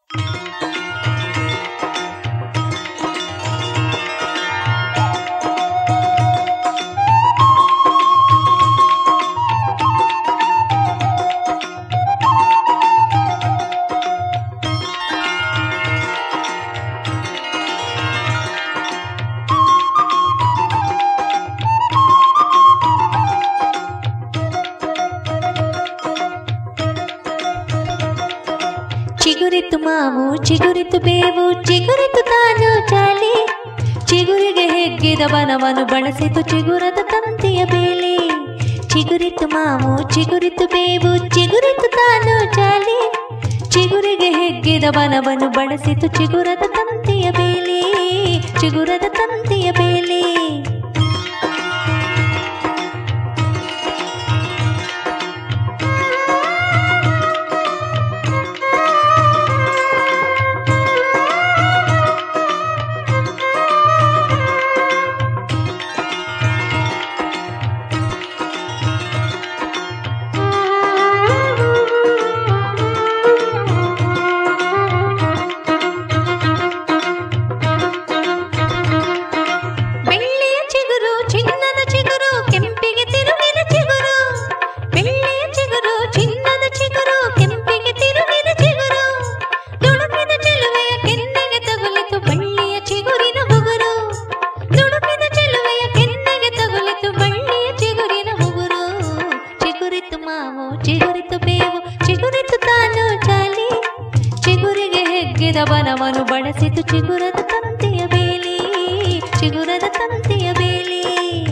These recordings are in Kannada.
ಚಿಗುರಿತು ಮಾವು ಚಿಗುರಿತು ಬೇವು ಚಿಗುರಿತು ತಾನು ಚಾಲಿ ಚಿಗುರಿಗೆ ಹೆಗ್ಗಿದ ಬನವನ್ನು ಬಳಸಿತು ಚಿಗುರದ ತಂತಿಯ ಬೇಲಿ ಚಿಗುರಿತು ಮಾವು ಚಿಗುರಿತು ಬೇವು ಚಿಗುರಿತು ತಾನು ಚಾಲಿ ಚಿಗುರಿಗೆ ಹೆಗ್ಗಿದ ಬನವನ್ನು ಬಳಸಿತು ಚಿಗುರದ ತಂತಿಯ ಬೇಲಿ ಚಿಗುರದ ತಂತಿಯ ಬೇಲಿ ಬೆಳ್ಳಿಯ ಚಿಗುರು ಚಿನ್ನದ ಚಿಗುರು ಕೆಂಪಿಗೆ ತಿರುಗಿದ ಚಿಗುರು ಬೆಳ್ಳಿಯ ಚಿಗುರು ಚಿನ್ನದ ಚಿಗುರು ಕೆಂಪಿಗೆ ತಿರುಗಿದ ಚಿಗುರು ತುಳುಕಿದ ಚೆಲುವೆಯ ಕೆನ್ನೆಗೆ ತಗುಲಿತು ಬಳ್ಳಿಯ ಚಿಗುರಿನ ಹುಗುರು ತುಳುಕಿದ ಚೆಲುವೆಯ ಕೆನ್ನೆಗೆ ತಗುಲಿತು ಬಳ್ಳಿಯ ಚಿಗುರಿನ ಹುಗುರು ಚಿಗುರಿತು ಮಾವು ಚಿಗುರಿತು ಬೇವು ಚಿಗುರಿತು ತಾನು ಚಾಲಿ ಚಿಗುರಿಗೆ ಹೆಗ್ಗಿದ ಬನವನ್ನು ಬಳಸಿತು ಚಿಗುರದ ತಂತಿಯ ಬೇಲಿ ಚಿಗುರದ ತಂತಿಯ ಬೇಲಿ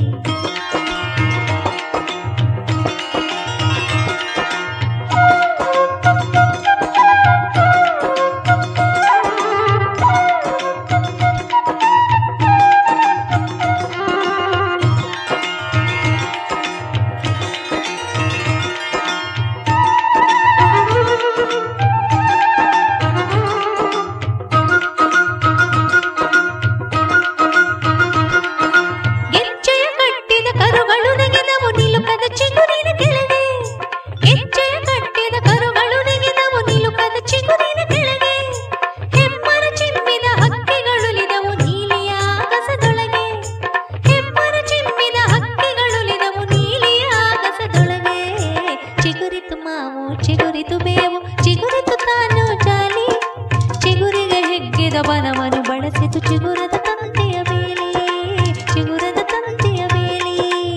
ಗೆಜ್ಜೆಯ ಕಟ್ಟಿದ ಕರುಗಳು ನೆಗೆದವು ನಿಲುಕದ ಚಿಗುರಿನ ಕೆಳಗೆ ಗೆಜ್ಜೆಯ ಕಟ್ಟಿದ ಕರುಗಳು ನೆಗೆದವು ನಿಲುಕದ ಚಿಗುರಿನ ಕೆಳಗೆ ಹೆಮ್ಮರ ಚಿಮ್ಮಿದ ಹಕ್ಕಿಗಳುಲಿದವು ನೀಲಿಯ ಆಗಸದೊಳಗೆ ಹೆಮ್ಮರ ಚಿಮ್ಮಿದ ಹಕ್ಕಿಗಳುಲಿದವು ನೀಲಿಯ ಆಗಸದೊಳಗೆ ಚಿಗುರಿತು ಮಾವು ಚಿಗುರಿತು ಬೇವು ಚಿಗುರಿತು ತಾನು ಚಾಲಿ ಚಿಗುರಿಗೆ ಹೆಗ್ಗಿದ ಬನವನ್ನು ಬಳಸಿತು ಚಿಗುರದ ತಂತಿಯ ಬೇಲಿ ಚಿಗುರದ ತಂತಿಯ ಬೇಲಿ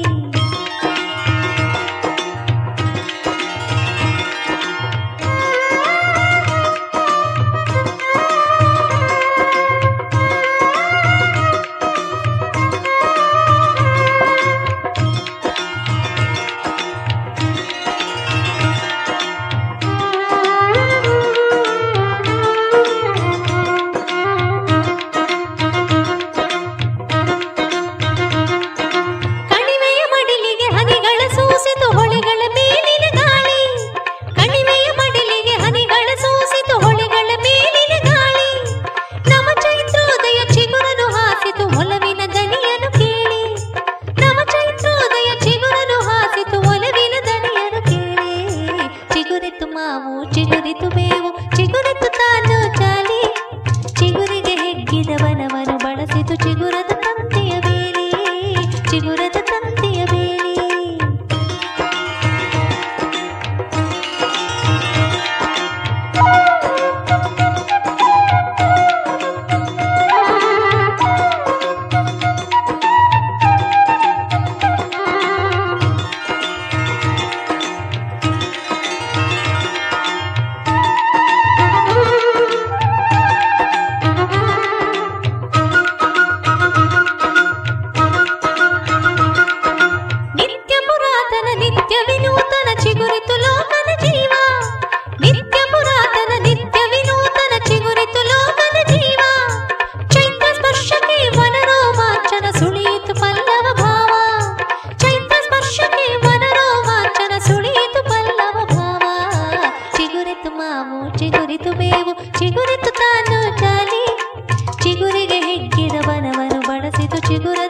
ಕಣಿವೆಯ ಮಡಿಲಿಗೆ ಹನಿಗಳ ಸೂಸಿತು ಹೊಳೆಗಳ ಮೇಲಿನ ಗಾಳಿ ಕಣಿವೆಯ ಮಡಿಲಿಗೆ ಹನಿಗಳ ಸೂಸಿತು ಹೊಳೆಗಳ ಮೇಲಿನ ಗಾಳಿ ನವ ಚೈತ್ರೋದಯ ಚಿಗುರನು ಹಾಸಿತು ಒಲವಿನ ದನಿಯನು ಕೇಳಿ ನವ ಚೈತ್ರೋದಯ ಚಿಗುರನು ಹಾಸಿತು ಒಲವಿನ ದನಿಯನು ಕೇಳಿ ಚಿಗುರಿತು ಮಾವು ಚಿಗುರಿತು ಬೇವು ಚಿಗುರಿತು ತಾನು ಚಾಲಿ ಚಿಗುರಿಗೆ ಹೆಗ್ಗಿದ ವನವನ್ನು ಬಳಸಿತು ಚಿಗುರದ ತಂತಿಯ ಬೇಲಿ ಚಿಗುರದ ತಂತಿಯ ಬೇಲಿ ನಿತ್ಯ ಪುರಾತನ ನಿತ್ಯ ವಿನೂತನ ಚಿಗುರಿತು ಲೋಕದ ಜೀವ ನಿತ್ಯ ಪುರಾತನ ನಿತ್ಯ ವಿನೂತನ ಚಿಗುರಿತು ಲೋಕದ ಜೀವ ಚೈತ್ರ ಸ್ಪರ್ಶಕ್ಕೆ ಮನರೋಮಾಂಚನ ಸುಳಿಯಿತು ಪಲ್ಲವ ಭಾವ ಚೈತ್ರ ಸ್ಪರ್ಶಕ್ಕೆ ಮನರೋಮಾಂಚನ ಸುಳಿಯಿತು ಪಲ್ಲವ ಭಾವ ಚಿಗುರಿತು ಮಾವು ಚಿಗುರಿತು ಬೇವು ಚಿಗುರಿತು ತಾನು ಚಾಲಿ ಚಿಗುರಿಗೆ ಹೆಗ್ಗಿದ ಬನವನ್ನು ಬಳಸಿತು ಚಿಗುರದ